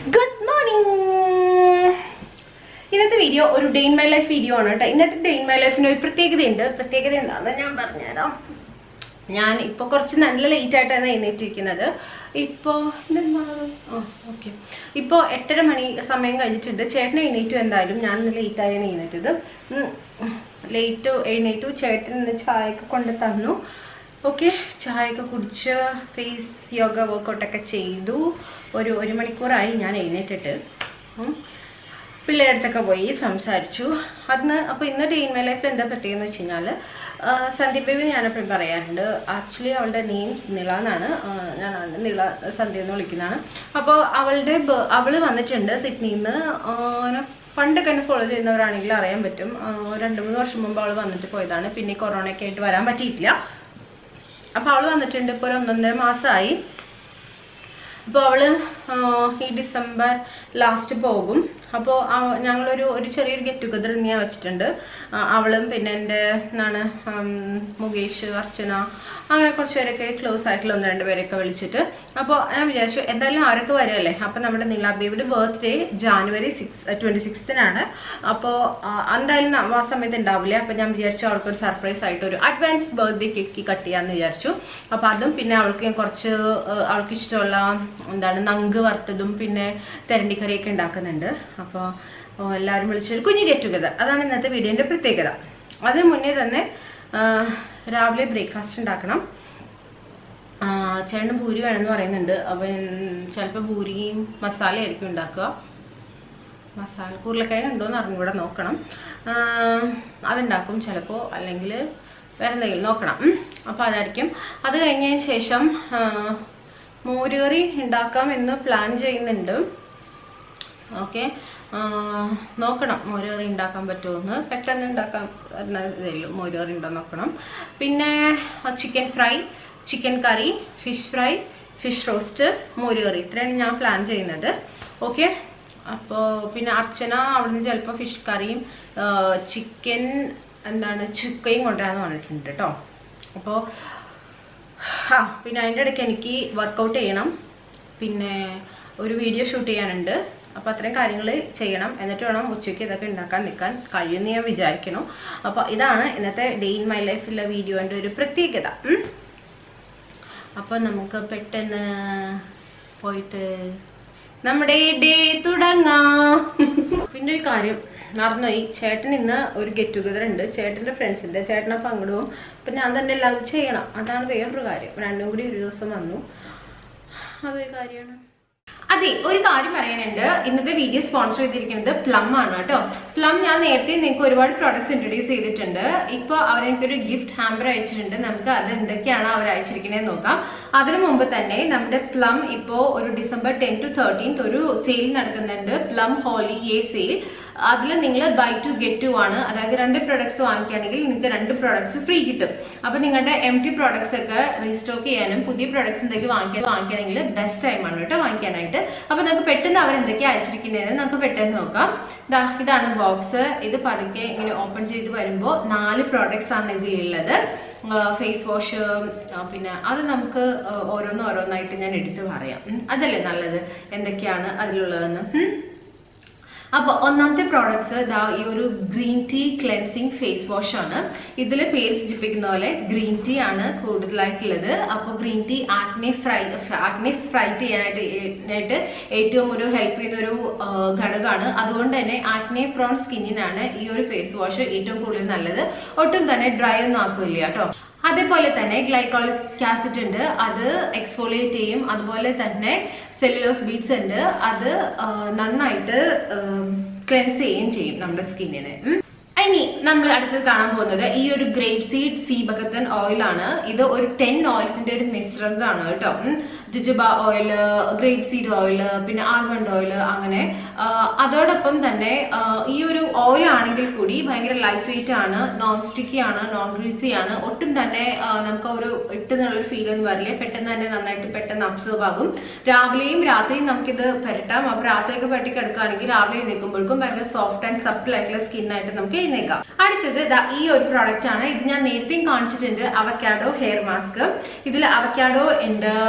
Good morning ഇന്നത്തെ video ഒരു day in my life video ആണ് കേട്ടോ ഇന്നത്തെ ഡേ ഇൻ മൈ ലൈഫിന് ഒരു പ്രത്യേകതയുണ്ട് പ്രത്യേകത എന്താണെന്ന് ഞാൻ പറഞ്ഞുതരാം ഞാൻ ഇപ്പോൾ കുറച്ച് നല്ല ലേറ്റ് ആയിട്ടാണ് എഴുന്നേറ്റിരിക്കുന്നത് ഇപ്പോൾ ഓക്കെ ഇപ്പോൾ എട്ടര മണി സമയം കഴിഞ്ഞിട്ടുണ്ട് ചേട്ടൻ എഴുന്നേറ്റു എന്തായാലും ഞാൻ ലേറ്റ് ആയാണ് എഴുന്നേറ്റത് ലേറ്റ് എഴുന്നേറ്റു ചേട്ടൻ ഇന്ന് ചായയൊക്കെ കൊണ്ട് തന്നു ഓക്കെ ചായയൊക്കെ കുടിച്ച് ഫേസ് യോഗ വർക്കൗട്ടൊക്കെ ചെയ്തു ഒരു ഒരു മണിക്കൂറായി ഞാൻ എഴുന്നേറ്റിട്ട് ഉം. പിള്ളേരുടെ അടുത്തൊക്കെ പോയി സംസാരിച്ചു അന്ന് അപ്പോൾ ഇന്ന് ഡേ ഇൻ മൈ ലൈഫിൽ എന്താ പറ്റിയെന്ന് വെച്ച് കഴിഞ്ഞാൽ സന്ധ്യ ബേബി ഞാനെപ്പോഴും പറയാറുണ്ട് ആക്ച്വലി അവളുടെ നെയിം നിള എന്നാണ് ആ, ഞാൻ അവളുടെ നിള സന്ധ്യ എന്ന് വിളിക്കുന്നതാണ് അപ്പോൾ അവളുടെ ബ- അവള് വന്നിട്ടുണ്ട് സിഡ്നിയിൽ നിന്ന് പണ്ടൊക്കെ എന്നെ ഫോളോ ചെയ്യുന്നവരാണെങ്കിൽ അറിയാൻ പറ്റും ആ, രണ്ട് മൂന്ന് വർഷം മുമ്പ് അവൾ വന്നിട്ട് പോയതാണ് പിന്നെ കൊറോണയൊക്കെ ആയിട്ട് വരാൻ പറ്റിയിട്ടില്ല അപ്പോൾ അവൾ വന്നിട്ടുണ്ട് ഇപ്പോൾ ഒരു ഒന്നൊന്നര മാസമായി അപ്പോൾ അവള് ആ, ഈ ഡിസംബർ ലാസ്റ്റ് പോകും അപ്പോൾ ഞങ്ങളൊരു ഒരു ചെറിയൊരു ഗെറ്റ് ടുഗദർ ഇന്ന് ഞാൻ വെച്ചിട്ടുണ്ട് ആ, അവളും പിന്നെ എൻ്റെ എന്താണ് ഉം, മുകേഷ് അർച്ചന അങ്ങനെ കുറച്ച് പേരൊക്കെ ക്ലോസ് ആയിട്ടുള്ള ഒന്ന് രണ്ട് പേരൊക്കെ വിളിച്ചിട്ട് അപ്പോൾ ഞാൻ വിചാരിച്ചു എന്തായാലും അവരൊക്കെ വരുമല്ലേ അപ്പോൾ നമ്മുടെ നില ബേബിയുടെ ബർത്ത്ഡേ ജാനുവരി സിക്സ് ട്വൻറ്റി സിക്സ്തിനാണ് അപ്പോൾ എന്തായാലും ന- ആ സമയത്ത് ഉണ്ടാവില്ല അപ്പോൾ ഞാൻ വിചാരിച്ചു അവൾക്കൊരു സർപ്രൈസ് ആയിട്ട് ഒരു അഡ്വാൻസ്ഡ് ബർത്ത്ഡേ കേക്ക് കട്ട് ചെയ്യാമെന്ന് വിചാരിച്ചു അപ്പോൾ അതും പിന്നെ അവൾക്ക് ഞാൻ കുറച്ച് ആ, അവൾക്ക് ഇഷ്ടമുള്ള എന്താണ് നങ്ക് വറുത്തതും പിന്നെ തെരണ്ടിക്കറിയൊക്കെ ഉണ്ടാക്കുന്നുണ്ട് അപ്പോൾ എല്ലാവരും വിളിച്ചൊരു കുഞ്ഞു ഗെറ്റ് ടുഗദർ അതാണ് ഇന്നത്തെ വീഡിയോൻ്റെ പ്രത്യേകത അതിന് മുന്നേ തന്നെ ആ, രാവിലെ ബ്രേക്ക്ഫാസ്റ്റ് ഉണ്ടാക്കണം ആ, ചേട്ടന് ഭൂരി വേണമെന്ന് പറയുന്നുണ്ട് അവൻ ചിലപ്പോൾ ഭൂരിയും മസാലയായിരിക്കും ഉണ്ടാക്കുക മസാല ഉരുളക്കിഴങ്ങ് ഉണ്ടോയെന്ന് അറിഞ്ഞൂടെ നോക്കണം ആ, അതുണ്ടാക്കും ചിലപ്പോൾ അല്ലെങ്കിൽ വേറെ എന്തെങ്കിലും നോക്കണം ഉം. അപ്പോൾ അതായിരിക്കും അത് കഴിഞ്ഞതിന് ശേഷം ആ, മോരുകറി ഉണ്ടാക്കാം എന്ന് പ്ലാൻ ചെയ്യുന്നുണ്ട് ഓക്കെ നോക്കണം മോരുകറി ഉണ്ടാക്കാൻ പറ്റുമെന്ന് പെട്ടെന്ന് ഉണ്ടാക്കാൻ ഇതല്ലോ മോരുകറി ഉണ്ടോ നോക്കണം പിന്നെ chicken fry chicken curry fish fry fish roast മോരുകറി ഇത്രയാണ് ഞാൻ പ്ലാൻ ചെയ്യുന്നത് ഓക്കെ അപ്പോൾ പിന്നെ അർച്ചന അവിടുന്ന് ചിലപ്പോൾ ഫിഷ് കറിയും ചിക്കൻ എന്താണ് ചുക്കയും കൊണ്ടുവരാന്ന് പറഞ്ഞിട്ടുണ്ട് കേട്ടോ അപ്പോൾ ആ പിന്നെ അതിൻ്റെ ഇടയ്ക്ക് എനിക്ക് വർക്കൗട്ട് ചെയ്യണം പിന്നെ ഒരു വീഡിയോ ഷൂട്ട് ചെയ്യാനുണ്ട് അപ്പോൾ അത്രയും കാര്യങ്ങൾ ചെയ്യണം എന്നിട്ട് വേണം ഉച്ചയ്ക്ക് ഇതൊക്കെ ഉണ്ടാക്കാൻ നിൽക്കാൻ കഴിയുമെന്ന് ഞാൻ വിചാരിക്കണം അപ്പോൾ ഇതാണ് ഇന്നത്തെ ഡേ ഇൻ മൈ ലൈഫിലെ വീഡിയോൻ്റെ ഒരു പ്രത്യേകത ഉം. അപ്പോൾ നമുക്ക് പെട്ടെന്ന് പോയിട്ട് നമ്മുടെ ഡേ തുടങ്ങാം പിന്നെ ഒരു കാര്യം മറന്നുപോയി ചേട്ടൻ ഇന്ന് ഒരു ഗെറ്റ് ടുഗദർ ഉണ്ട് ചേട്ടൻ്റെ ഫ്രണ്ട്സിൻ്റെ ചേട്ടനെ പങ്കിടും അപ്പം ഞാൻ തന്നെ എല്ലാം ചെയ്യണം അതാണ് വേറൊരു കാര്യം രണ്ടും കൂടി ഒരു ദിവസം വന്നു അതൊരു കാര്യമാണ് അതെ ഒരു കാര്യം പറയാനുണ്ട് ഇന്നത്തെ വീഡിയോ സ്പോൺസർ ചെയ്തിരിക്കുന്നത് പ്ലം ആണ് കേട്ടോ പ്ലം ഞാൻ നേരത്തെ നിങ്ങൾക്ക് ഒരുപാട് പ്രോഡക്ട്സ് ഇൻട്രൊഡ്യൂസ് ചെയ്തിട്ടുണ്ട് ഇപ്പോൾ അവർ എനിക്കൊരു ഗിഫ്റ്റ് ഹാമ്പർ അയച്ചിട്ടുണ്ട് നമുക്ക് അത് എന്തൊക്കെയാണ് അവർ അയച്ചിരിക്കുന്നത് നോക്കാം അതിനു മുമ്പ് തന്നെ നമ്മുടെ പ്ലം ഇപ്പോൾ ഒരു ഡിസംബർ ടെൻ ടു തേർട്ടീൻത്ത് ഒരു സെയിൽ നടക്കുന്നുണ്ട് പ്ലം ഹോളി എ സെയിൽ അതിൽ നിങ്ങൾ ബൈ ടു ഗെറ്റ് ടു ആണ് അതായത് രണ്ട് പ്രൊഡക്ട്സ് വാങ്ങിക്കുകയാണെങ്കിൽ നിങ്ങൾക്ക് രണ്ട് പ്രൊഡക്ട്സ് ഫ്രീ കിട്ടും അപ്പൊ നിങ്ങളുടെ എം ടി പ്രോഡക്ട്സ് ഒക്കെ റീസ്റ്റോക്ക് ചെയ്യാനും പുതിയ പ്രൊഡക്ട്സ് എന്തെങ്കിലും വാങ്ങിക്കാൻ വാങ്ങിക്കുകയാണെങ്കിൽ ബെസ്റ്റ് ടൈമാണ് കേട്ടോ വാങ്ങിക്കാനായിട്ട് അപ്പൊ നമുക്ക് പെട്ടെന്ന് അവർ എന്തൊക്കെയാണ് അയച്ചിരിക്കുന്നതെന്ന് നമുക്ക് പെട്ടെന്ന് നോക്കാം ദാ ഇതാണ് ബോക്സ് ഇത് പതുക്കെ ഇങ്ങനെ ഓപ്പൺ ചെയ്ത് വരുമ്പോൾ നാല് പ്രോഡക്ട്സ് ആണ് ഇതിലുള്ളത് ഫേസ് വാഷ് പിന്നെ അത് നമുക്ക് ആ, ഓരോന്ന് ഓരോന്നായിട്ട് ഞാൻ എടുത്ത് പറയാം ഉം. അതല്ലേ നല്ലത് എന്തൊക്കെയാണ് അതിലുള്ളതെന്ന് ഉം. അപ്പോൾ ഒന്നാമത്തെ പ്രോഡക്ട്സ് ദാ ഈ ഒരു green tea cleansing face wash ആണ് ഇതിൽ പേര് സൂചിപ്പിക്കുന്ന പോലെ ഗ്രീൻ ടീ ആണ് കൂടുതലായിട്ടുള്ളത് അപ്പോൾ green tea acne free acne free ചെയ്യാനായിട്ട് ഏ- ആയിട്ട് ഏറ്റവും ഒരു ഹെൽപ്പ് ചെയ്യുന്ന ഒരു ആ, ഘടകമാണ് അതുകൊണ്ട് തന്നെ ആക്നെ പ്രോൺ സ്കിന്നിനാണ് ഈ ഒരു ഫേസ് വാഷ് ഏറ്റവും കൂടുതൽ നല്ലത് ഒട്ടും തന്നെ ഡ്രൈ ഒന്നും ആക്കില്ല കേട്ടോ അതേപോലെ തന്നെ ഗ്ലൈക്കോളിക് ആസിഡ് ഉണ്ട് അത് എക്സ്ഫോളിയേറ്റ് ചെയ്യും അതുപോലെ തന്നെ സെല്ലുലോസ് ബീഡ്സ് ഉണ്ട് അത് ആ, നന്നായിട്ട് ക്ലെൻസ് ചെയ്യുകയും ചെയ്യും നമ്മുടെ സ്കിന്നിനെ ഉം. ഇനി നമ്മൾ അടുത്തത് കാണാൻ പോകുന്നത് ഈ ഒരു ഗ്രേപ്പ് സീഡ് സീബകത്തൻ ഓയിൽ ആണ് ഇത് ഒരു ടെൻ ഓയിൽസിന്റെ ഒരു മിശ്രിതമാണ് കേട്ടോ jojoba oil grape seed oil പിന്നെ ആൽമണ്ട് ഓയിൽ അങ്ങനെ ആ, അതോടൊപ്പം തന്നെ ആ, ഈ ഒരു ഓയിൽ ആണെങ്കിൽ കൂടി ഭയങ്കര ലൈറ്റ് വെയിറ്റ് ആണ് നോൺ സ്റ്റിക്കി ആണ് നോൺ ഗ്രീസി ആണ് ഒട്ടും തന്നെ ആ, നമുക്ക് ഒരു ഇട്ടെന്നുള്ളൊരു ഫീൽ ഒന്നും വരില്ല പെട്ടെന്ന് തന്നെ നന്നായിട്ട് പെട്ടെന്ന് അബ്സോർബ് ആകും രാവിലെയും രാത്രിയും നമുക്കിത് പുരട്ടാം അപ്പൊ രാത്രിയൊക്കെ പറ്റി കിടക്കുകയാണെങ്കിൽ രാവിലെ എഴുന്നേൽക്കുമ്പോഴേക്കും ഭയങ്കര സോഫ്റ്റ് ആൻഡ് സപ്പിൾ ആയിട്ടുള്ള സ്കിൻ ആയിട്ട് നമുക്ക് എഴുന്നേക്കാം അടുത്തത് ദാ ഈ ഒരു പ്രോഡക്റ്റ് ആണ് ഇത് ഞാൻ നേരത്തെയും കാണിച്ചിട്ടുണ്ട് അവക്കാഡോ ഹെയർ മാസ്ക് ഇതിൽ അവക്കാഡോ ഉണ്ട്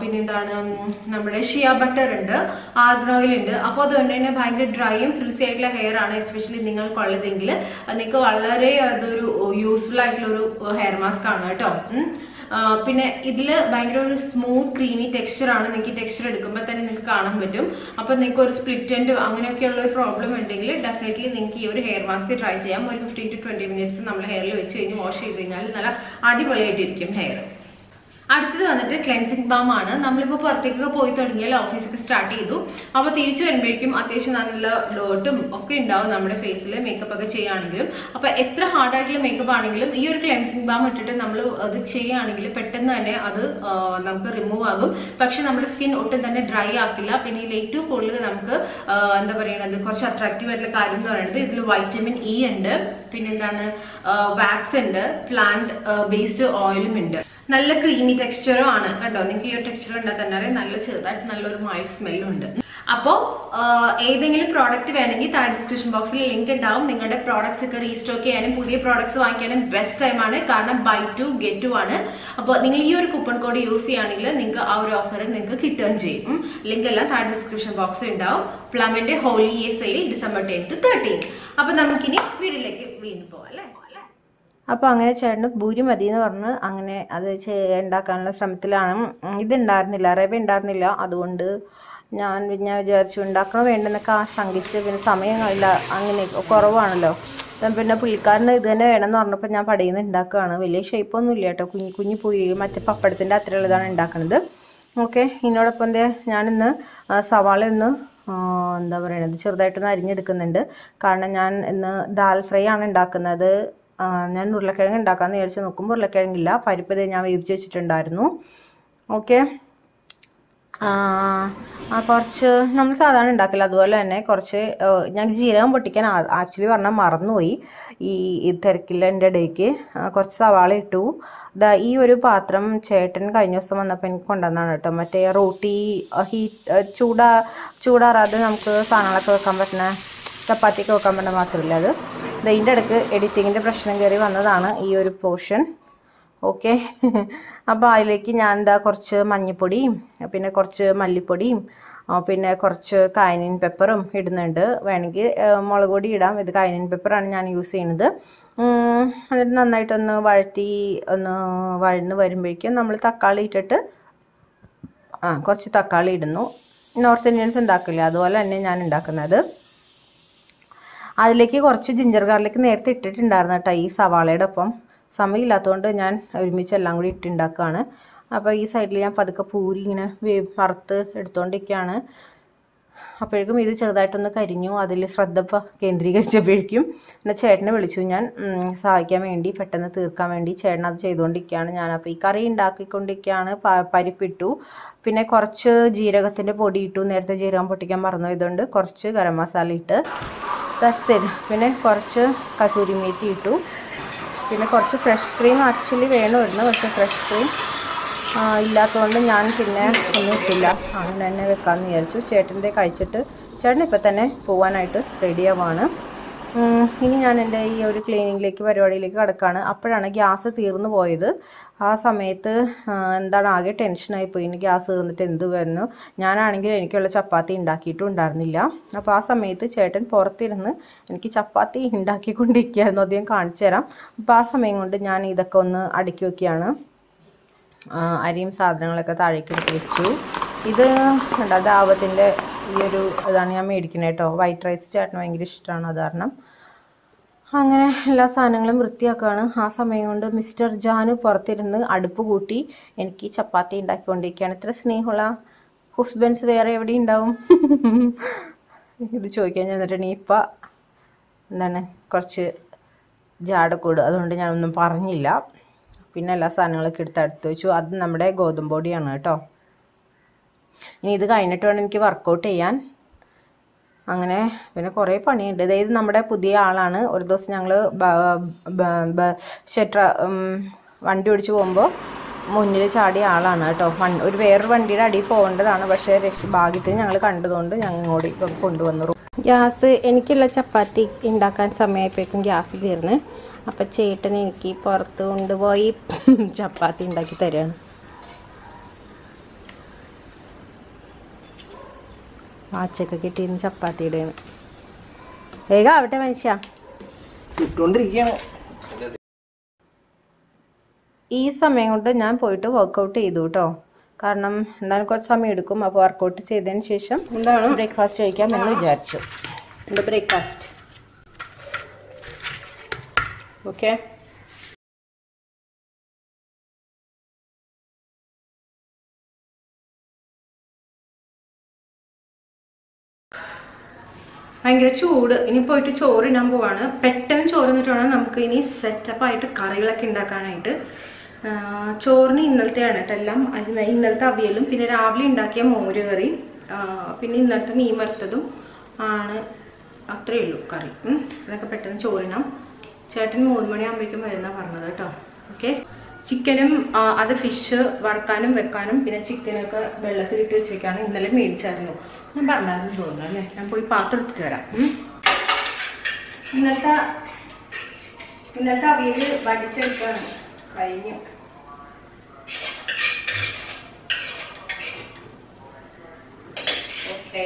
പിന്നെന്താണ് ഉം, നമ്മുടെ ഷിയ ബട്ടർ ഉണ്ട് ആർഗൺ ഓയിൽ ഉണ്ട് അപ്പോൾ അതുകൊണ്ട് തന്നെ ഭയങ്കര ഡ്രൈയും ഫ്രിസി ആയിട്ടുള്ള ഹെയർ ആണ് എസ്പെഷ്യലി നിങ്ങൾക്കുള്ളതെങ്കിൽ അത് നിങ്ങൾക്ക് വളരെ അതൊരു യൂസ്ഫുൾ ആയിട്ടുള്ള ഒരു ഹെയർ മാസ്ക് ആണ് കേട്ടോ ഉം. ആ, പിന്നെ ഇതിൽ ഭയങ്കര ഒരു സ്മൂത്ത് ക്രീമി ടെക്സ്ചർ ആണ് നിങ്ങൾക്ക് ടെക്സ്ചർ എടുക്കുമ്പോൾ തന്നെ നിങ്ങൾക്ക് കാണാൻ പറ്റും അപ്പോൾ നിങ്ങൾക്ക് ഒരു സ്പ്ലിറ്റ് എൻഡ് അങ്ങനെയൊക്കെയുള്ള ഒരു പ്രോബ്ലം ഉണ്ടെങ്കിൽ ഡെഫിനറ്റ്ലി നിങ്ങൾക്ക് ഈ ഒരു ഹെയർ മാസ്ക് ട്രൈ ചെയ്യാം ഒരു ഫിഫ്റ്റീൻ ടു ട്വന്റി മിനിറ്റ്സ് നമ്മൾ ഹെയറിൽ വെച്ച് കഴിഞ്ഞ് വാഷ് ചെയ്ത് കഴിഞ്ഞാൽ നല്ല അടിപൊളിയായിട്ടിരിക്കും ഹെയർ അടുത്തത് വന്നിട്ട് ക്ലെൻസിങ് ബാം ആണ് നമ്മളിപ്പോൾ പുറത്തേക്കൊക്കെ പോയി തുടങ്ങിയാൽ ഓഫീസൊക്കെ സ്റ്റാർട്ട് ചെയ്തു അപ്പോൾ തിരിച്ചു വരുമ്പോഴേക്കും അത്യാവശ്യം നല്ല ഡേർട്ടും ഒക്കെ ഉണ്ടാവും നമ്മുടെ ഫേസിൽ മേക്കപ്പ് ഒക്കെ ചെയ്യുകയാണെങ്കിലും അപ്പോൾ എത്ര ഹാർഡ് ആയിട്ടുള്ള മേക്കപ്പ് ആണെങ്കിലും ഈ ഒരു ക്ലെൻസിങ് ബാം ഇട്ടിട്ട് നമ്മൾ അത് ചെയ്യുകയാണെങ്കിൽ പെട്ടെന്ന് തന്നെ അത് ആ, നമുക്ക് റിമൂവ് ആകും പക്ഷെ നമ്മുടെ സ്കിൻ ഒട്ടും തന്നെ ഡ്രൈ ആക്കില്ല പിന്നെ ഇതിൽ ഏറ്റവും കൂടുതൽ നമുക്ക് ആ, എന്താ പറയുന്നത് കുറച്ച് അട്രാക്റ്റീവ് ആയിട്ടുള്ള കാര്യം എന്ന് പറയുന്നത് ഇതിൽ വൈറ്റമിൻ ഇ ഉണ്ട് പിന്നെന്താണ് വാക്സ് ഉണ്ട് പ്ലാന്റ് ബേസ്ഡ് ഓയിലും ഉണ്ട് നല്ല ക്രീമി ടെക്സ്ചറും ആണ് കേട്ടോ നിങ്ങൾക്ക് ഈ ഒരു ടെക്സ്ചർ കണ്ടാൽ തന്നെ അറിയാം നല്ല ചെറുതായിട്ട് നല്ലൊരു മൈൽഡ് സ്മെല്ലും ഉണ്ട് അപ്പോൾ ഏതെങ്കിലും പ്രോഡക്റ്റ് വേണമെങ്കിൽ താഴെ ഡിസ്ക്രിപ്ഷൻ ബോക്സിൽ ലിങ്ക് ഉണ്ടാവും നിങ്ങളുടെ പ്രോഡക്ട്സ് ഒക്കെ റീസ്റ്റോക്ക് ചെയ്യാനും പുതിയ പ്രോഡക്ട്സ് വാങ്ങിക്കാനും ബെസ്റ്റ് ടൈമാണ് കാരണം ബൈ ടു ഗെറ്റ് ടു ആണ് അപ്പോൾ നിങ്ങൾ ഈ ഒരു കൂപ്പൺ കോഡ് യൂസ് ചെയ്യുകയാണെങ്കിൽ നിങ്ങൾക്ക് ആ ഒരു ഓഫർ നിങ്ങൾക്ക് കിട്ടുകയും ചെയ്യും ലിങ്ക് എല്ലാം താഴെ ഡിസ്ക്രിപ്ഷൻ ബോക്സിൽ ഉണ്ടാവും പ്ലമിന്റെ holly year sale December ten to thirteen അപ്പോൾ നമുക്കിനി വീട്ടിലേക്ക് വീണ്ടും പോവാം അല്ലേ അപ്പോൾ അങ്ങനെ ചേട്ടന് ഭൂരി മതി എന്ന് പറഞ്ഞ് അങ്ങനെ അത് ചെ- ഉണ്ടാക്കാനുള്ള ശ്രമത്തിലാണ് ഉം, ഇതുണ്ടായിരുന്നില്ല റവ ഉണ്ടായിരുന്നില്ല അതുകൊണ്ട് ഞാൻ പിന്നെ വിചാരിച്ചു ഉണ്ടാക്കണോ വേണ്ടെന്നൊക്കെ ആ ശങ്കിച്ച് പിന്നെ സമയങ്ങളില്ല അങ്ങനെ കുറവാണല്ലോ ഞാൻ പിന്നെ പുള്ളിക്കാരന് ഇത് തന്നെ വേണമെന്ന് പറഞ്ഞപ്പോൾ ഞാൻ പടയിൽ നിന്ന് ഉണ്ടാക്കുകയാണ് വലിയ ഷേപ്പൊന്നും ഇല്ല കേട്ടോ കുഞ്ഞു കുഞ്ഞു പൂരി മറ്റേ പപ്പടത്തിൻ്റെ അത്രയുള്ളതാണ് ഉണ്ടാക്കുന്നത് ഓക്കെ ഇതിനോടൊപ്പം എന്തേ ഞാനിന്ന് ആ, സവാള ഒന്ന് ആ, എന്താ പറയണത് ചെറുതായിട്ടൊന്ന് അരിഞ്ഞെടുക്കുന്നുണ്ട് കാരണം ഞാൻ ഇന്ന് ദാൽ ഫ്രൈ ആണ് ഉണ്ടാക്കുന്നത് ആ, ഞാൻ ഉരുളക്കിഴങ്ങ് ഉണ്ടാക്കാമെന്ന് വിചാരിച്ച് നോക്കുമ്പോൾ ഉരുളക്കിഴങ്ങില്ല പരിപ്പ് ദേ ഞാൻ വേവിച്ച് വെച്ചിട്ടുണ്ടായിരുന്നു ഓക്കെ ആ കുറച്ച് നമ്മൾ സാധാരണ ഉണ്ടാക്കില്ല അതുപോലെ തന്നെ കുറച്ച് ആ, ഞാൻ ജീരകം പൊട്ടിക്കാൻ ആക്ച്വലി പറഞ്ഞാൽ മറന്നുപോയി ഈ ഈ തിരക്കില്ലൻ്റെ ഇടയ്ക്ക് ആ, കുറച്ച് സവാള ഇട്ടു ദാ ഈ ഒരു പാത്രം ചേട്ടൻ കഴിഞ്ഞ ദിവസം വന്നപ്പോൾ എനിക്ക് കൊണ്ടുവന്നാണ് കേട്ടോ മറ്റേ റോട്ടി ഹീറ്റ് ചൂടാ ചൂടാറാതെ നമുക്ക് സാധനങ്ങളൊക്കെ വെക്കാൻ പറ്റുന്ന ചപ്പാത്തിയൊക്കെ വെക്കാൻ പറ്റുന്ന മാത്രമില്ല അത് ദാ ഇതിൻ്റെ ഇടയ്ക്ക് എഡിറ്റിങ്ങിൻ്റെ പ്രശ്നം കയറി വന്നതാണ് ഈ ഒരു പോർഷൻ ഓക്കെ അപ്പോൾ അതിലേക്ക് ഞാൻ എന്താ കുറച്ച് മഞ്ഞൾപ്പൊടിയും പിന്നെ കുറച്ച് മല്ലിപ്പൊടിയും ആ, പിന്നെ കുറച്ച് കായനിൻ പെപ്പറും ഇടുന്നുണ്ട് വേണമെങ്കിൽ ആ, മുളക് പൊടി ഇടാം ഇത് കായനിൻ പെപ്പറാണ് ഞാൻ യൂസ് ചെയ്യുന്നത് ഉം, എന്നിട്ട് നന്നായിട്ടൊന്ന് വഴറ്റി ഒന്ന് വഴന്ന് വരുമ്പോഴേക്കും നമ്മൾ തക്കാളി ഇട്ടിട്ട് ആ കുറച്ച് തക്കാളി ഇടുന്നു നോർത്ത് ഇന്ത്യൻസ് ഉണ്ടാക്കില്ല അതുപോലെ തന്നെ ഞാൻ ഉണ്ടാക്കുന്നത് അതിലേക്ക് കുറച്ച് ജിഞ്ചർ ഗാർലിക് നേരത്തെ ഇട്ടിട്ടുണ്ടായിരുന്നു കേട്ടോ ഈ സവാളയുടെ ഒപ്പം സമയമില്ലാത്തതുകൊണ്ട് ഞാൻ ഒരുമിച്ച് എല്ലാം കൂടി ഇട്ടുണ്ടാക്കുകയാണ് അപ്പോൾ ഈ സൈഡിൽ ഞാൻ പതുക്കെ പൂരി ഇങ്ങനെ വേ വറുത്ത് എടുത്തുകൊണ്ടിരിക്കുകയാണ് അപ്പോഴേക്കും ഇത് ചെറുതായിട്ടൊന്ന് കരിഞ്ഞു അതിൽ ശ്രദ്ധ പ- കേന്ദ്രീകരിച്ചപ്പോഴേക്കും പിന്നെ ചേട്ടനെ വിളിച്ചു ഞാൻ ഉം, സഹായിക്കാൻ വേണ്ടി പെട്ടെന്ന് തീർക്കാൻ വേണ്ടി ചേട്ടൻ അത് ചെയ്തുകൊണ്ടിരിക്കുകയാണ് ഞാൻ അപ്പോൾ ഈ കറി ഉണ്ടാക്കിക്കൊണ്ടിരിക്കുകയാണ് പ- പരിപ്പിട്ടു പിന്നെ കുറച്ച് ജീരകത്തിൻ്റെ പൊടി ഇട്ടു നേരത്തെ ജീരകം പൊട്ടിക്കാൻ മറന്നുപോയതുകൊണ്ട് കുറച്ച് ഗരം മസാല ഇട്ട് ദാറ്റ്സ് ഇറ്റ് പിന്നെ കുറച്ച് കസൂരി മേത്തി ഇട്ടു പിന്നെ കുറച്ച് ഫ്രഷ് ക്രീം ആക്ച്വലി വേണമായിരുന്നു പക്ഷേ ഫ്രഷ് ക്രീം ഇല്ലാത്തതുകൊണ്ട് ഞാൻ പിന്നെ ഒന്നും ഇട്ടില്ല അങ്ങനെ തന്നെ വെക്കാമെന്ന് വിചാരിച്ചു ചേട്ടൻ്റെ കഴിച്ചിട്ട് ചേട്ടൻ ഇപ്പം തന്നെ പോകാനായിട്ട് റെഡിയാവാണ് ഉം, ഇനി ഞാൻ എൻ്റെ ഈ ഒരു ക്ലീനിങ്ങിലേക്ക് പരിപാടിയിലേക്ക് കിടക്കുകയാണ് അപ്പോഴാണ് ഗ്യാസ് തീർന്നു പോയത് ആ സമയത്ത് ആ, എന്താണ് ആകെ ടെൻഷനായി പോയി ഇനി ഗ്യാസ് തീർന്നിട്ട് എന്ത് വന്നു ഞാനാണെങ്കിൽ എനിക്കുള്ള ചപ്പാത്തി ഉണ്ടാക്കിയിട്ടും ഉണ്ടായിരുന്നില്ല അപ്പോൾ ആ സമയത്ത് ചേട്ടൻ പുറത്തിരുന്ന് എനിക്ക് ചപ്പാത്തി ഉണ്ടാക്കിക്കൊണ്ടിരിക്കുകയായിരുന്നു അത് ഞാൻ കാണിച്ചു തരാം അപ്പോൾ ആ സമയം കൊണ്ട് ഞാൻ ഇതൊക്കെ ഒന്ന് അടുക്കി വെക്കുകയാണ് ആ, അരിയും സാധനങ്ങളൊക്കെ താഴേക്ക് എടുത്ത് വെച്ചു ഇത് ഉണ്ട് ദാവത്തിൻ്റെ ഈ ഒരു ഇതാണ് ഞാൻ മേടിക്കുന്നത് കേട്ടോ വൈറ്റ് റൈസ് ചേട്ടന് ഭയങ്കര ഇഷ്ടമാണ് അത് കാരണം അങ്ങനെ എല്ലാ സാധനങ്ങളും വൃത്തിയാക്കുകയാണ് ആ സമയം കൊണ്ട് മിസ്റ്റർ ജാനു പുറത്തിരുന്ന് അടുപ്പ് കൂട്ടി എനിക്ക് ചപ്പാത്തി ഉണ്ടാക്കിക്കൊണ്ടിരിക്കുകയാണ് ഇത്ര സ്നേഹമുള്ള ഹസ്ബൻഡ്സ് വേറെ എവിടെ ഉണ്ടാവും ഇത് ചോദിക്കാൻ ചെന്നിട്ടുണ്ടെങ്കിൽ ഇപ്പം എന്താണ് കുറച്ച് ജാടക്കൂട് അതുകൊണ്ട് ഞാനൊന്നും പറഞ്ഞില്ല പിന്നെ എല്ലാ സാധനങ്ങളൊക്കെ എടുത്ത് അടുത്ത് വെച്ചു അത് നമ്മുടെ ഗോതമ്പ് പൊടിയാണ് കേട്ടോ ഇനി ഇത് കഴിഞ്ഞിട്ട് വേണം എനിക്ക് വർക്കൗട്ട് ചെയ്യാൻ അങ്ങനെ പിന്നെ കുറേ പണിയുണ്ട് അതായത് നമ്മുടെ പുതിയ ആളാണ് ഒരു ദിവസം ഞങ്ങൾ ഷെട്ര വണ്ടി ഓടിച്ച് പോകുമ്പോൾ മുന്നിൽ ചാടിയ ആളാണ് കേട്ടോ വൺ ഒരു വേറൊരു വണ്ടിയുടെ അടിയിൽ പോകേണ്ടതാണ് പക്ഷേ രക്ഷ ഭാഗ്യത്തിന് ഞങ്ങൾ കണ്ടതുകൊണ്ട് ഞങ്ങൾ ഇങ്ങോട്ട് കൊണ്ടുവന്നു ഗ്യാസ് എനിക്കുള്ള ചപ്പാത്തി ഉണ്ടാക്കാൻ സമയമായപ്പോഴേക്കും ഗ്യാസ് തീർന്ന് അപ്പം ചേട്ടൻ എനിക്ക് പുറത്ത് കൊണ്ടുപോയി ചപ്പാത്തി ഉണ്ടാക്കി തരികയാണ് വാച്ചൊക്കെ കിട്ടിയിരുന്ന ചപ്പാത്തിയുടെയാണ് വേഗം ആവട്ടെ മനുഷ്യ ഇട്ടുകൊണ്ടിരിക്കുകയാണ് ഈ സമയം കൊണ്ട് ഞാൻ പോയിട്ട് വർക്കൗട്ട് ചെയ്തു കേട്ടോ കാരണം എന്തായാലും കുറച്ച് സമയം എടുക്കും അപ്പോൾ വർക്കൗട്ട് ചെയ്തതിന് ശേഷം എന്താണ് ബ്രേക്ക്ഫാസ്റ്റ് കഴിക്കാം എന്ന് വിചാരിച്ചു എൻ്റെ ബ്രേക്ക്ഫാസ്റ്റ് ഓക്കെ ഭയങ്കര ചൂട് ഇനി പോയിട്ട് ചോറ് ഇടാൻ പോവാണ് പെട്ടെന്ന് ചോറ് എന്നിട്ട് വേണം നമുക്ക് ഇനി സെറ്റപ്പ് ആയിട്ട് കറികളൊക്കെ ഉണ്ടാക്കാനായിട്ട് ആ, ചോറിന് ഇന്നലത്തെയാണ് കേട്ടോ എല്ലാം അതിന് ഇന്നലത്തെ അവിയലും പിന്നെ രാവിലെ ഉണ്ടാക്കിയ മോര് കറി ആ, പിന്നെ ഇന്നലത്തെ മീൻ വറുത്തതും ആണ് അത്രയേ ഉള്ളൂ കറി ഉം. അതൊക്കെ പെട്ടെന്ന് ചോറിനാം ചേട്ടൻ മൂന്ന് മണിയാകുമ്പോഴേക്കും വരുന്ന പറഞ്ഞത് കേട്ടോ ഓക്കെ ചിക്കനും ആ, അത് ഫിഷ് വറുക്കാനും വെക്കാനും പിന്നെ ചിക്കനൊക്കെ വെള്ളത്തിലിട്ട് വെച്ചേക്കാണ് ഇന്നലെ മേടിച്ചായിരുന്നു ഞാൻ പറഞ്ഞായിരുന്നു തോന്നുന്നു അല്ലേ ഞാൻ പോയി പാത്രം എടുത്തിട്ട് വരാം ഉം. ഇന്നലത്തെ ഇന്നലത്തെ അവിയൽ വടിച്ചെടുക്കാണ് കഴിഞ്ഞു ഓക്കെ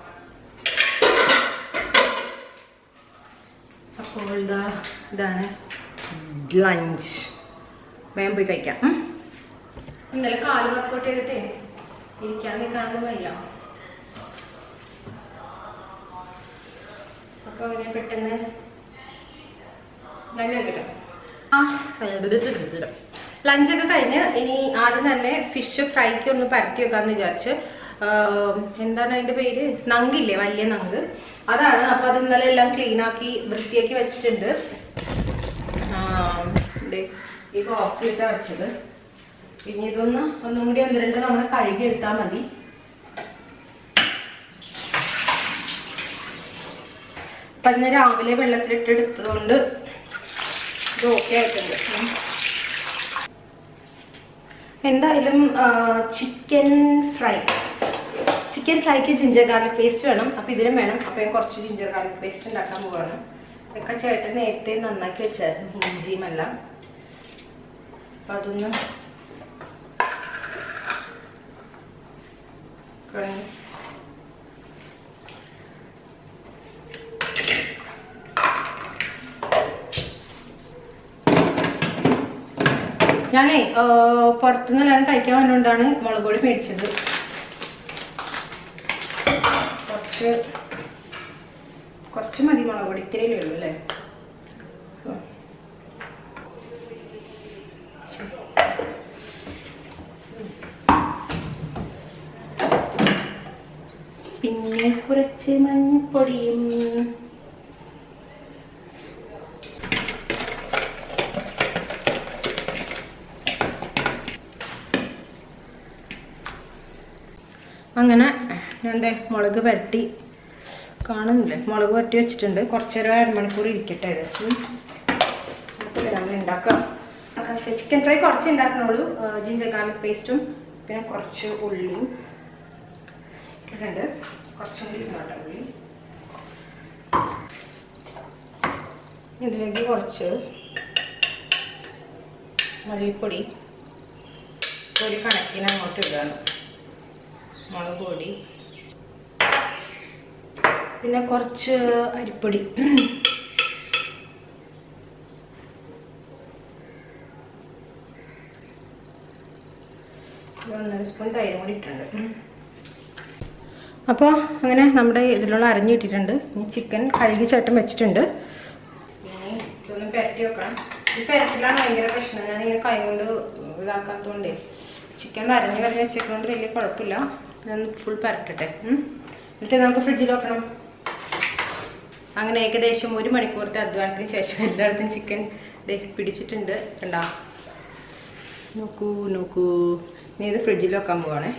അപ്പോൾ ഇതാ ഇതാണ് ലഞ്ച് വേഗം പോയി കഴിക്കാം ഉം. ഇന്നലെ കാല് വർക്കൗട്ട് ചെയ്തിട്ടേ ഇരിക്കാൻ നിൽക്കാനൊന്നും വയ്യ അപ്പൊ അങ്ങനെ പെട്ടെന്ന് ലഞ്ച് കഴിക്കട്ടെ ആ ലഞ്ചൊക്കെ കഴിഞ്ഞ് ഇനി ആദ്യം തന്നെ ഫിഷ് ഫ്രൈക്ക് ഒന്ന് പരത്തി വെക്കാന്ന് വിചാരിച്ച് ആം, എന്താണ് അതിന്റെ പേര് നങ്കില്ലേ വലിയ നങ്ക് അതാണ് അപ്പൊ അത് ഇന്നലെ എല്ലാം ക്ലീൻ ആക്കി വൃത്തിയാക്കി വെച്ചിട്ടുണ്ട് ആം, ദേ, ഈ ബോക്സിലിട്ടാ വെച്ചത് ഇനി ഇതൊന്ന് ഒന്നും കൂടി ഒന്ന് രണ്ട് തവണ കഴുകി എടുത്താൽ മതി അപ്പൊ അതിന് രാവിലെ വെള്ളത്തിലിട്ട് എടുത്തതുകൊണ്ട് ഇത് ഓക്കെ ആയിട്ടുണ്ട് ഉം. എന്തായാലും ചിക്കൻ ഫ്രൈ ചിക്കൻ ഫ്രൈക്ക് ജിഞ്ചർ ഗാർലിക് പേസ്റ്റ് വേണം അപ്പം ഇതിലും വേണം അപ്പം ഞാൻ കുറച്ച് ജിഞ്ചർ ഗാർലിക് പേസ്റ്റ് ഉണ്ടാക്കാൻ പോവാണ് ഇതൊക്കെ ചേട്ടൻ നേരത്തെ നന്നാക്കി വെച്ചായിരുന്നു ഇഞ്ചിയും എല്ലാം അപ്പം അതൊന്ന് കഴിഞ്ഞ് ഞാനേ പുറത്തുനിന്ന് എല്ലാം കഴിക്കാൻ വന്നുകൊണ്ടാണ് മുളക് പൊടി മേടിച്ചത് കുറച്ച് കുറച്ച് മതി മുളക് പൊടി ഇത്രയല്ലേ ഉള്ളൂ അല്ലേ ഉം. ശരി. പിന്നെ കുറച്ച് മഞ്ഞപ്പൊടിയും അങ്ങനെ ഞാൻ ദേ മുളക് പുരട്ടി കാണുന്നില്ലേ മുളക് പുരട്ടി വെച്ചിട്ടുണ്ട് കുറച്ച് നേരം അരമണിക്കൂർ ഇരിക്കട്ടെ ഇത് ഉം. എന്നിട്ട് നമ്മൾ ഉണ്ടാക്കാം പക്ഷേ ചിക്കൻ ഫ്രൈ കുറച്ച് ഉണ്ടാക്കണുള്ളൂ ജിഞ്ചർ ഗാർലിക് പേസ്റ്റും പിന്നെ കുറച്ച് ഉള്ളിയും ഇട്ടിട്ടുണ്ട് കുറച്ചും കൂടി ഇങ്ങോട്ട് ഉള്ളി ഇതിലേക്ക് കുറച്ച് മല്ലിപ്പൊടി ഒരു കണക്കിന് അങ്ങോട്ട് ഇടുകയാണ് മുളക് പൊടി പിന്നെ കുറച്ച് അരിപ്പൊടി ഒരു ഒന്നര സ്പൂൺ തൈരും കൂടി ഇട്ടിട്ടുണ്ട് അപ്പോൾ അങ്ങനെ നമ്മുടെ ഇതിലുള്ള അരഞ്ഞു കിട്ടിയിട്ടുണ്ട് ഇനി ചിക്കൻ കഴുകി ചേട്ടൻ വെച്ചിട്ടുണ്ട് ഇനി ഇതൊന്ന് പുരട്ടി വെക്കണം ഈ പുരട്ടിലാണ് ഭയങ്കര പ്രശ്നം ഞാൻ ഇങ്ങനെ കൈ കൊണ്ട് ഇതാക്കാത്തതുകൊണ്ടേ ചിക്കൻ വരഞ്ഞ് വരഞ്ഞ് വെച്ചേക്കൊണ്ട് വലിയ കുഴപ്പമില്ല ഞാൻ ഫുൾ പരട്ടട്ടെ ഉം. എന്നിട്ട് നമുക്ക് ഫ്രിഡ്ജിൽ വെക്കണം അങ്ങനെ ഏകദേശം ഒരു മണിക്കൂറത്തെ അധ്വാനത്തിന് ശേഷം എല്ലായിടത്തും ചിക്കൻ പിടിച്ചിട്ടുണ്ട് കണ്ടാ നോക്കൂ നോക്കൂ ഇനി ഇത് ഫ്രിഡ്ജിൽ വെക്കാൻ പോവാണേ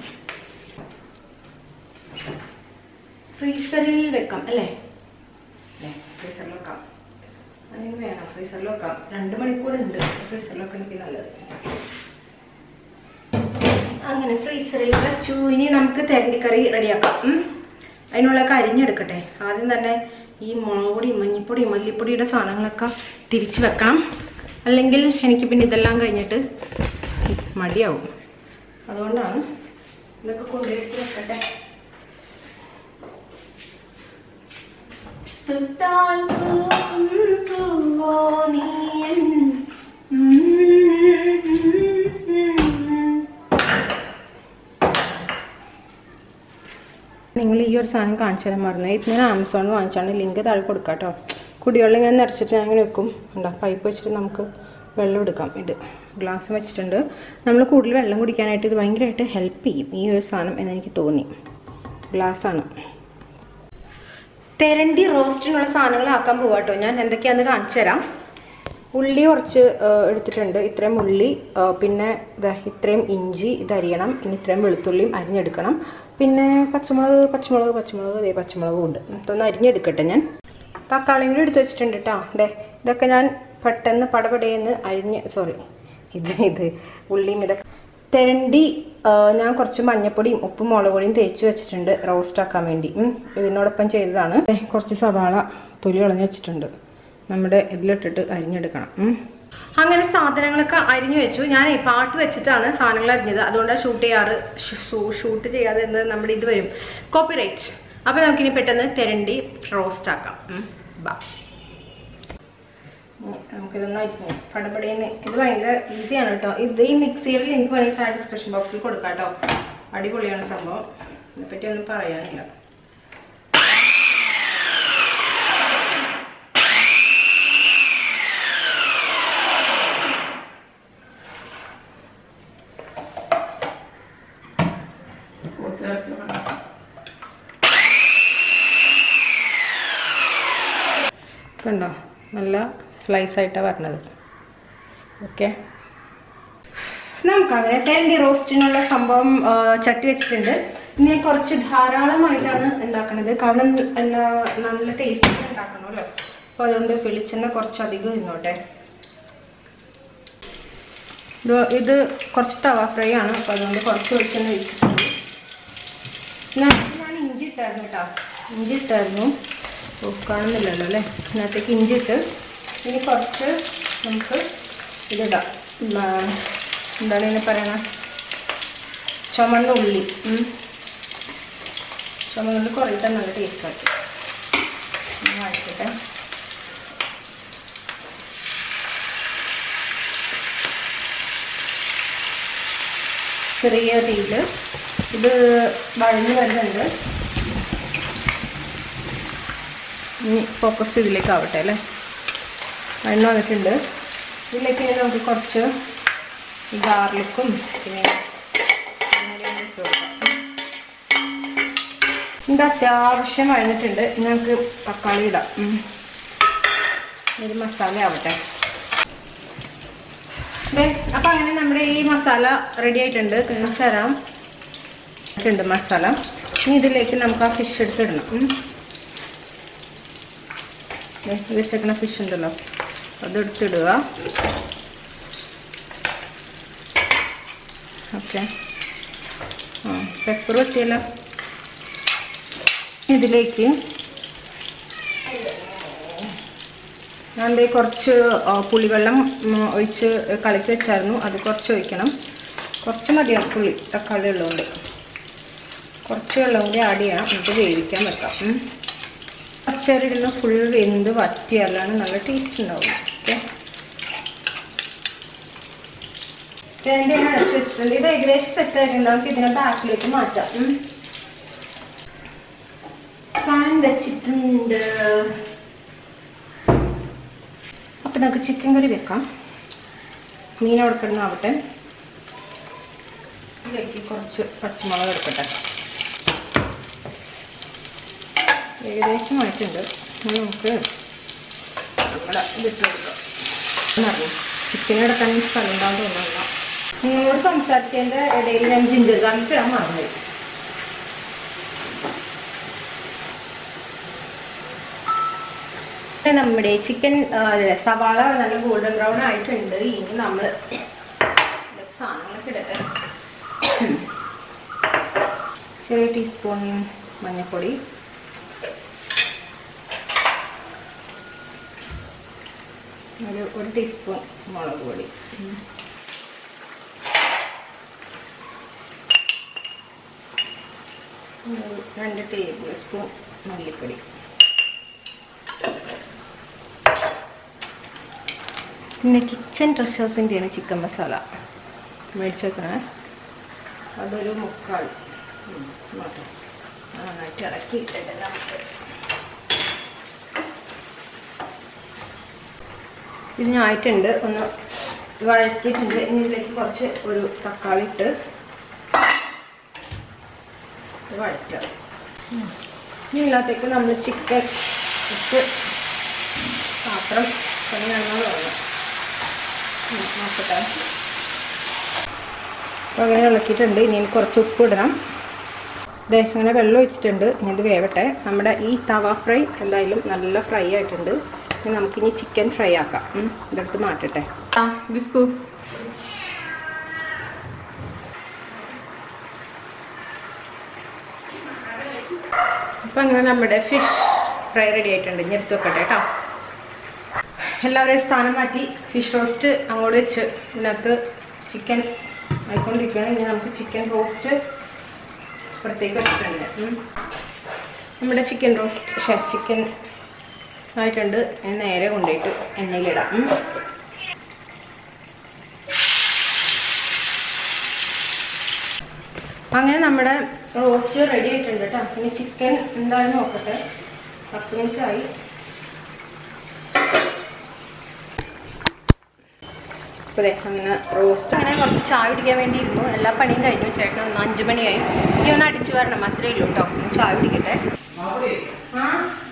ഫ്രീസറിൽ വെക്കാം അല്ലേ ഫ്രീസറിൽ വെക്കാം അതിന് വേണം ഫ്രീസറിൽ വെക്കാം രണ്ട് മണിക്കൂറുണ്ട് ഫ്രീസറിൽ വെക്കാൻ എനിക്ക് നല്ലത് അങ്ങനെ ഫ്രീസറിൽ വെച്ചു ഇനി നമുക്ക് തെരണ്ടിക്കറി റെഡിയാക്കാം ഉം. അതിനുള്ളതൊക്കെ അരിഞ്ഞെടുക്കട്ടെ ആദ്യം തന്നെ ഈ മുളക് പൊടി മഞ്ഞൾപ്പൊടി മല്ലിപ്പൊടിയുടെ സാധനങ്ങളൊക്കെ തിരിച്ച് വെക്കണം അല്ലെങ്കിൽ എനിക്ക് പിന്നെ ഇതെല്ലാം കഴിഞ്ഞിട്ട് മടിയാവും അതുകൊണ്ടാണ് ഇതൊക്കെ കൊണ്ടുപോയിട്ട് വെക്കട്ടെ തൊട്ടാൽ പൂക്കും പൂവോ നീയൻ നിങ്ങൾ ഈ ഒരു സാധനം കാണിച്ചു തരാൻ മറന്നു ഇത് ഞാൻ ആമസോണിൽ വാങ്ങിച്ചാണ് ലിങ്ക് താഴെ കൊടുക്കാം കേട്ടോ കുടിവെള്ളം ഇങ്ങനെ നിറച്ചിട്ട് ഞാൻ ഇങ്ങനെ വെക്കും ഉണ്ടോ പൈപ്പ് വെച്ചിട്ട് നമുക്ക് വെള്ളം എടുക്കാം ഇത് ഗ്ലാസ് വെച്ചിട്ടുണ്ട് നമ്മൾ കൂടുതൽ വെള്ളം കുടിക്കാനായിട്ട് ഇത് ഭയങ്കരമായിട്ട് ഹെൽപ്പ് ചെയ്യും ഈ ഒരു സാധനം എന്ന് എനിക്ക് തോന്നി ഗ്ലാസ്സാണ് തെരണ്ടി റോസ്റ്റിനുള്ള സാധനങ്ങൾ ആക്കാൻ പോവാട്ടോ ഞാൻ എന്തൊക്കെയാണെന്ന് കാണിച്ചു തരാം ഉള്ളി കുറച്ച് ആ, എടുത്തിട്ടുണ്ട് ഇത്രയും ഉള്ളി ആ, പിന്നെ ദാ ഇത്രയും ഇഞ്ചി ഇത് അരിയണം പിന്നെ ഇത്രയും വെളുത്തുള്ളിയും അരിഞ്ഞെടുക്കണം പിന്നെ പച്ചമുളക് പച്ചമുളക് പച്ചമുളക് അതേ പച്ചമുളകും ഉണ്ട് ഇതൊന്ന് അരിഞ്ഞെടുക്കട്ടെ ഞാൻ തക്കാളിയും കൂടി എടുത്ത് വെച്ചിട്ടുണ്ട് കേട്ടോ ദേ ഇതൊക്കെ ഞാൻ പെട്ടെന്ന് പടപടയെന്ന് അരിഞ്ഞ് സോറി ഇത് ഇത് ഉള്ളിയും ഇതൊക്കെ തെരണ്ടി ആ, ഞാൻ കുറച്ച് മഞ്ഞപ്പൊടിയും ഉപ്പും മുളക് പൊടിയും തേച്ച് വെച്ചിട്ടുണ്ട് റോസ്റ്റ് ആക്കാൻ വേണ്ടി ഉം. ഇതിനോടൊപ്പം ചെയ്തതാണ് ദേ, കുറച്ച് സവാള തൊലി കളഞ്ഞ് വെച്ചിട്ടുണ്ട് നമ്മുടെ ഇതിലിട്ടിട്ട് അരിഞ്ഞെടുക്കണം ഉം. അങ്ങനെ സാധനങ്ങളൊക്കെ അരിഞ്ഞു വെച്ചു ഞാൻ ഈ പാട്ട് വെച്ചിട്ടാണ് സാധനങ്ങൾ അരിഞ്ഞത് അതുകൊണ്ടാണ് ഷൂട്ട് ചെയ്യാറ് ഷൂട്ട് ചെയ്യാതെ എന്ന് നമ്മുടെ ഇത് വരും കോപ്പിറൈറ്റ് അപ്പൊ നമുക്കിനി പെട്ടെന്ന് തെരണ്ടി റോസ്റ്റ് ആക്കാം ഉം. ബാ ഉം, നമുക്കിതൊന്ന് അരിഞ്ഞ് പടപടയെന്ന് ഇത് ഭയങ്കര ഈസിയാണ് കേട്ടോ ഇത് ഈ മിക്സിയുടെ ലിങ്ക് വേണമെങ്കിൽ താഴെ ഡിസ്ക്രിപ്ഷൻ ബോക്സിൽ കൊടുക്കാം കേട്ടോ അടിപൊളിയാണ് സംഭവം ഇതിനെപ്പറ്റി ഒന്നും പറയാനില്ല കണ്ടോ നല്ല സ്ലൈസ് ആയിട്ടാണ് വരണത് ഓക്കെ നമുക്ക് അങ്ങനെ തെരണ്ടി റോസ്റ്റിനുള്ള സംഭവം ആ, ചട്ടി വെച്ചിട്ടുണ്ട് ഇനി ഞാൻ കുറച്ച് ധാരാളമായിട്ടാണ് ഉണ്ടാക്കണത് കാരണം എന്നാ നല്ല ടേസ്റ്റ് ഉണ്ടാക്കണമല്ലോ അപ്പോൾ അതുകൊണ്ട് വെളിച്ചെണ്ണ കുറച്ചധികം ഇരുന്നോട്ടെ ഇത് ഇത് കുറച്ച് തവ ഫ്രൈ ആണ് അപ്പോൾ അതുകൊണ്ട് കുറച്ച് വെളിച്ചെണ്ണ ഒഴിച്ചിട്ടുണ്ട് ഞാൻ ഞാൻ ഇഞ്ചി ഇട്ടായിരുന്നു കേട്ടോ ഇഞ്ചി ഇട്ടായിരുന്നു ഓ കാണുന്നില്ലല്ലോ അല്ലേ ഇതിനകത്തേക്ക് ഇഞ്ചി ഇട്ട് ഇനി കുറച്ച് നമുക്ക് ഇതിടാം ഉം, ആ, എന്താണ് ഇതിനെ പറയണ ചുമന്ന ഉള്ളി ഉം. ചുമന്ന ഉള്ളി കുറേ നല്ല ടേസ്റ്റ് ആക്കി വായിക്കട്ടെ ചെറിയ തീയിൽ ഇത് വഴഞ്ഞ് വരുന്നുണ്ട് ഇനി ഫോക്കസ് ഇതിലേക്ക് ആവട്ടെ അല്ലേ വഴന്ന് വന്നിട്ടുണ്ട് ഇതിലേക്ക് ഇനി നമുക്ക് കുറച്ച് ഗാർലിക്കും പിന്നെ ഇതും കൂടി ഒന്ന് ഇട്ട് കൊടുക്കാം. ഇത് അത്യാവശ്യം വഴന്നിട്ടുണ്ട് ഇനി നമുക്ക് തക്കാളി ഇടാം ഉം. ഇത് മസാല ആവട്ടെ ദേ, അപ്പൊ അങ്ങനെ നമ്മുടെ ഈ മസാല റെഡി ആയിട്ടുണ്ട് കാണിച്ചു തരാം ഉണ്ട് മസാല ഇനി ഇതിലേക്ക് നമുക്ക് ആ ഫിഷ് എടുത്തിടണം ഉം. ദേ, ഇത് വെച്ചേക്കണ ഫിഷ് ഉണ്ടല്ലോ അത് എടുത്തിടുക ഓക്കെ ആ പെപ്പർ പറ്റിയല്ലോ ഇതിലേക്ക് ഞാൻ ദേ കുറച്ച് ആ, പുളിവെള്ളം ഉം, ഒഴിച്ച് കലക്കി വെച്ചായിരുന്നു അത് കുറച്ച് ഒഴിക്കണം കുറച്ച് മതിയാവും പുളി തക്കാളി ഉള്ളതുകൊണ്ട് കുറച്ച് വെള്ളം കൂടി ആഡ് ചെയ്യണം എന്നിട്ട് വേവിക്കാൻ വെക്കാം ഉം. പച്ചരി ഇടുന്ന ഫുൾ വെന്ത് വറ്റിയാലാണ് നല്ല ടേസ്റ്റ് ഉണ്ടാവും ഓക്കെ രണ്ട് ഞാൻ അടച്ചു വെച്ചിട്ടുണ്ട് ഇത് ഏകദേശം സെറ്റ് ആയിട്ടുണ്ട് നമുക്ക് ഇതിനകത്ത് ആക്കിലേക്ക് മാറ്റാം ഉം. പാൻ വെച്ചിട്ടുണ്ട് അപ്പം നമുക്ക് ചിക്കൻ കറി വെക്കാം മീൻ അവിടെ കിടന്നാവട്ടെ ഇതിലേക്ക് കുറച്ച് പച്ചമുളക് എടുക്കട്ടെ ഏകദേശം ആയിട്ടുണ്ട് ഇനി നമുക്ക് നമ്മുടെ ഇതിട്ട് കൊടുക്കാം എന്നറിയോ ചിക്കൻ എടുക്കാൻ സ്ഥലം ഉണ്ടാവും തോന്നുന്നില്ല നിങ്ങളോട് സംസാരിച്ചതിൻ്റെ ഇടയിൽ ഞാൻ ജിഞ്ചർ ഗാർലിക് ഇടാൻ മറന്നു നമ്മുടെ ചിക്കൻ സവാള നല്ല ഗോൾഡൻ ബ്രൗൺ ആയിട്ടുണ്ട് ഇനി നമ്മൾ സാധനങ്ങളൊക്കെ ഇടട്ടെ ചെറിയ ടീസ്പൂൺ മഞ്ഞൾപ്പൊടി ഒരു ഒരു ടീസ്പൂൺ മുളക് പൊടി ഉം. ഒരു രണ്ട് ടേബിൾ സ്പൂൺ മല്ലിപ്പൊടി പിന്നെ കിച്ചൺ ട്രഷേഴ്സിൻ്റെയാണ് ചിക്കൻ മസാല മേടിച്ച് വെക്കണേ അതൊരു മുക്കാൽ ഉം, ഇങ്ങോട്ട്. നന്നായിട്ട് ഇളക്കി ഇട്ടിട്ട് നമുക്ക് ഇതിനായിട്ടുണ്ട് ഒന്ന് വഴറ്റിയിട്ടുണ്ട് ഇനി ഇതിലേക്ക് കുറച്ച് ഒരു തക്കാളി ഇട്ട് ഇത് വഴറ്റുക ഉം. ഇനി ഇതിനകത്തേക്ക് നമ്മൾ ചിക്കൻ ഇട്ട് പാത്രം പണിയാണെന്ന് തോന്നുന്നു ഉം, നോക്കട്ടെ അപ്പോൾ അങ്ങനെ ഇളക്കിയിട്ടുണ്ട് ഇനി എനിക്ക് കുറച്ച് ഉപ്പ് ഇടണം ദേ അങ്ങനെ വെള്ളം ഒഴിച്ചിട്ടുണ്ട് ഇനി ഇത് വേവട്ടെ നമ്മുടെ ഈ തവ ഫ്രൈ എന്തായാലും നല്ല ഫ്രൈ ആയിട്ടുണ്ട് ഇനി നമുക്കിനി ചിക്കൻ ഫ്രൈ ആക്കാം ഉം, ഇതെടുത്ത് മാറ്റട്ടെ ആ ബിസ്കു അപ്പം അങ്ങനെ നമ്മുടെ ഫിഷ് ഫ്രൈ റെഡി ആയിട്ടുണ്ട് ഇനി എടുത്ത് വെക്കട്ടെ കേട്ടോ എല്ലാവരെയും സ്ഥാനം മാറ്റി ഫിഷ് റോസ്റ്റ് അങ്ങോട്ട് വെച്ച് ഇതിനകത്ത് ചിക്കൻ ആയിക്കൊണ്ടിരിക്കുകയാണ് ഇനി നമുക്ക് ചിക്കൻ റോസ്റ്റ് പുറത്തേക്ക് വെച്ചിട്ടുണ്ട് ഉം. നമ്മുടെ ചിക്കൻ റോസ്റ്റ് ചിക്കൻ ആയിട്ടുണ്ട് ഇനി നേരെ കൊണ്ടുപോയിട്ട് എണ്ണയിലിടാം ഉം. അങ്ങനെ നമ്മുടെ റോസ്റ്റ് റെഡി ആയിട്ടുണ്ട് കേട്ടോ ഇനി ചിക്കൻ എന്തായാലും നോക്കട്ടെ പത്ത് മിനിറ്റ് ആയി അപ്പോൾ ദേ അങ്ങനെ റോസ്റ്റ് അങ്ങനെ കുറച്ച് ചായ കുടിക്കാൻ വേണ്ടി ഇരുന്നു എല്ലാ പണിയും കഴിഞ്ഞു ചേട്ടൻ ഒന്ന് അഞ്ച് മണിയായി ഇനി ഒന്ന് അടിച്ചു വരണം അത്രേ ഉള്ളൂ കേട്ടോ ഒന്ന് ചായ കുടിക്കട്ടെ ആ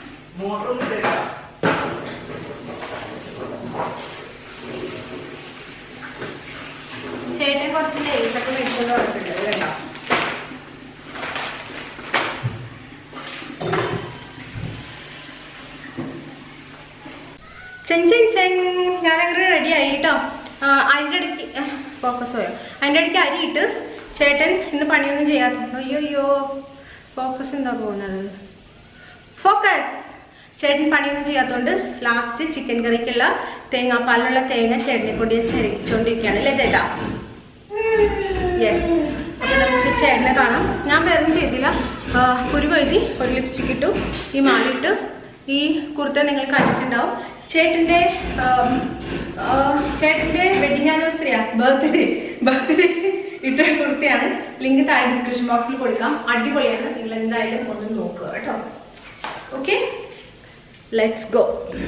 ചേട്ടൻ കുറച്ച് ലേസൊക്കെ മേടിച്ചോണ്ട് വന്നിട്ടുണ്ട് ഇത് കണ്ടോ ചെൻ ചെൻ ചെൻ ഞാനങ്ങനെ റെഡി ആയി കേട്ടോ അതിൻ്റെ ഇടയ്ക്ക് ഫോക്കസ് പോയോ അതിൻ്റെ ഇടയ്ക്ക് അരിയിട്ട് ചേട്ടൻ ഇന്ന് പണിയൊന്നും ചെയ്യാത്ത അയ്യോ അയ്യോ ഫോക്കസ് എന്താ പോകുന്നത് ഫോക്കസ് ചേട്ടൻ പണിയൊന്നും ചെയ്യാത്തതുകൊണ്ട് ലാസ്റ്റ് ചിക്കൻ കറിക്കുള്ള തേങ്ങാപ്പാലിനുള്ള തേങ്ങ ചേട്ടനെ കൊണ്ട് ഞാൻ ചിരകിച്ചുകൊണ്ടിരിക്കുകയാണ് അല്ലേ ചേട്ടാ യെസ് അപ്പൊ നമുക്ക് ചേട്ടനെ കാണാം ഞാൻ വേറെ ഒന്നും ചെയ്തില്ല ആ, കുരു കഴുകി ഒരു ലിപ്സ്റ്റിക് ഇട്ടു ഈ മാല ഇട്ടു ഈ കുർത്ത നിങ്ങൾ കണ്ടിട്ടുണ്ടാവും ചേട്ടൻ്റെ ആം, ആ, ചേട്ടൻ്റെ വെഡിങ് ആനിവേഴ്സറിയാ ബർത്ത്ഡേ ബർത്ത്ഡേ ഇട്ട കുർത്തയാണ് ലിങ്ക് താഴെ ഡിസ്ക്രിപ്ഷൻ ബോക്സിൽ കൊടുക്കാം അടിപൊളിയാണ് നിങ്ങൾ എന്തായാലും ഒന്ന് നോക്കുക കേട്ടോ ഓക്കെ ലെറ്റ്സ് ഗോ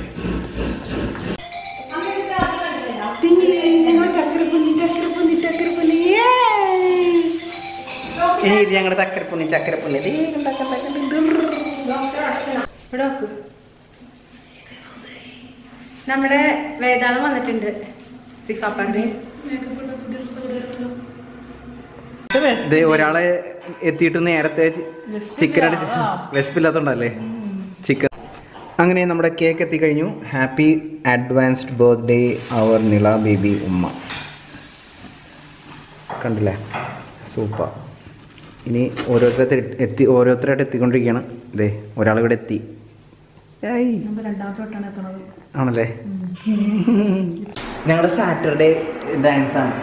ഇനി ഇത് ഞങ്ങളുടെ ചക്കരപ്പുണ്ണി ചക്കരപ്പുണ്ണി ദേ കണ്ട, കണ്ട, കണ്ട, ഡിർ. ഇവിടെ നോക്കൂ നമ്മുടെ വേതാളം വന്നിട്ടുണ്ട് സിഫാപ്പാന്റെ ദേ ഒരാളെ എത്തിയിട്ട് നേരത്തെ ചിക്കൻ അടിച്ച് വിശപ്പില്ലാത്തോണ്ടല്ലേ ചിക്കൻ അങ്ങനെ നമ്മുടെ കേക്ക് എത്തിക്കഴിഞ്ഞു ഹാപ്പി അഡ്വാൻസ്ഡ് ബർത്ത്ഡേ അവർ നിള ബേബി ഉമ്മ കണ്ടില്ലേ സൂപ്പർ ഇനി ഓരോരുത്തർ എത്തി ഓരോരുത്തരായിട്ട് എത്തിക്കൊണ്ടിരിക്കുകയാണ് ദേ ഒരാൾ ഇവിടെ എത്തി ഏയ്. ആണല്ലേ ഞങ്ങളുടെ സാറ്റർഡേ ഡാൻസ് ആണ്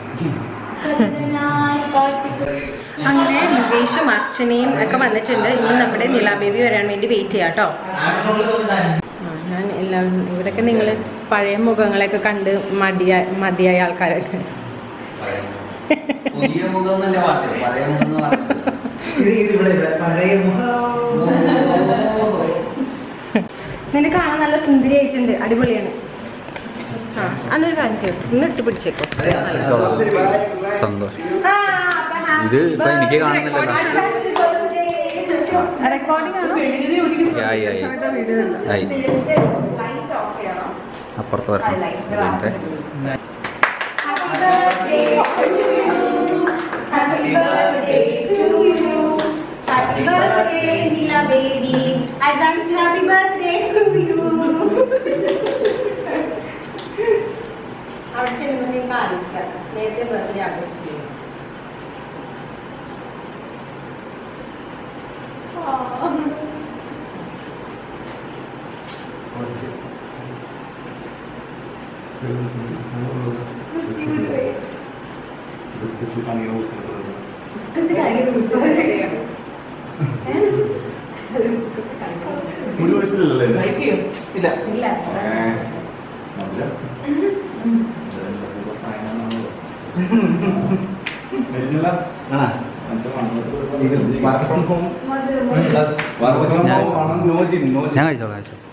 അങ്ങനെ മുകേഷും അർച്ചനയും ഒക്കെ വന്നിട്ടുണ്ട് ഇനി നമ്മുടെ നിലാ ബേബി വരാൻ വേണ്ടി വെയിറ്റ് ചെയ്യാം കേട്ടോ ഞാൻ എല്ലാം ഇവിടെയൊക്കെ നിങ്ങൾ പഴയ മുഖങ്ങളെയൊക്കെ കണ്ട് മതിയായ മതിയായ ആൾക്കാരൊക്കെ പുതിയ മുഖം എന്നല്ലേ പാട്ട് പഴയ മുഖം എന്ന് പഴയ നിന്നെ കാണാൻ നല്ല സുന്ദരി ആയിട്ടുണ്ട് അടിപൊളിയാണ് ആ അന്നൊരു കാര്യം ചെയ്യും ഇന്ന് ഇട്ട് പിടിച്ചേക്കോ സന്തോഷം ഇത് ഇപ്പൊ എനിക്ക് കാണുന്നില്ലല്ലോ. റെക്കോർഡിംഗ് ആണോ ആയി ആയി ആയി ലൈറ്റ് ഓഫ് ചെയ്യണം അപ്പുറത്ത് വരണം ഇതിന്റെ Happy birthday to you. Happy birthday, Nila baby. Advance happy birthday to you. അവിടെ ചെല്ലുമ്പോൾ നിങ്ങൾക്ക് ആലോചിക്കാം നേരത്തെ ബർത്ത്ഡേ ആഘോഷിച്ചു മുടി വയസ്സിലല്ലേ ഇല്ല ഇല്ല ഏ. ഞാൻ കഴിച്ചോളാം കഴിച്ചോളാം